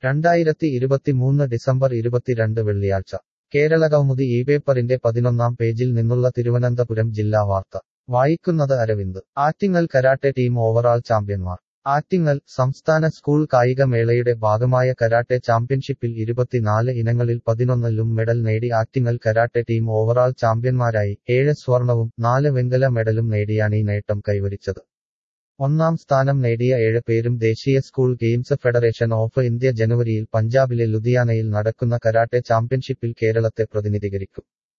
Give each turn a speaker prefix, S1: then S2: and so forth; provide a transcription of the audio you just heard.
S1: രണ്ടായിരത്തി ഇരുപത്തിമൂന്ന് ഡിസംബർ ഇരുപത്തിരണ്ട് വെള്ളിയാഴ്ച കേരളകൗമുദി ഈ പേപ്പറിന്റെ പതിനൊന്നാം പേജിൽ നിന്നുള്ള തിരുവനന്തപുരം ജില്ലാ വാർത്ത വായിക്കുന്നത് Aravind Attingal karate team overall ചാമ്പ്യന്മാർ ആറ്റിങ്ങൽ സംസ്ഥാന സ്കൂൾ കായികമേളയുടെ ഭാഗമായ കരാട്ടെ ചാമ്പ്യൻഷിപ്പിൽ ഇരുപത്തിനാല് ഇനങ്ങളിൽ പതിനൊന്നിലും മെഡൽ നേടി ആറ്റിങ്ങൽ കരാട്ടെ ടീം ഓവറാൾ ചാമ്പ്യന്മാരായി ഏഴ് സ്വർണവും നാല് വെങ്കല മെഡലും നേടിയാണ് ഈ നേട്ടം കൈവരിച്ചത് ഒന്നാം സ്ഥാനം നേടിയ ഏഴ് പേരും ദേശീയ school games federation of India ജനുവരിയിൽ പഞ്ചാബിലെ ലുധിയാനയിൽ നടക്കുന്ന കരാട്ടെ ചാമ്പ്യൻഷിപ്പിൽ കേരളത്തെ പ്രതിനിധീകരിക്കും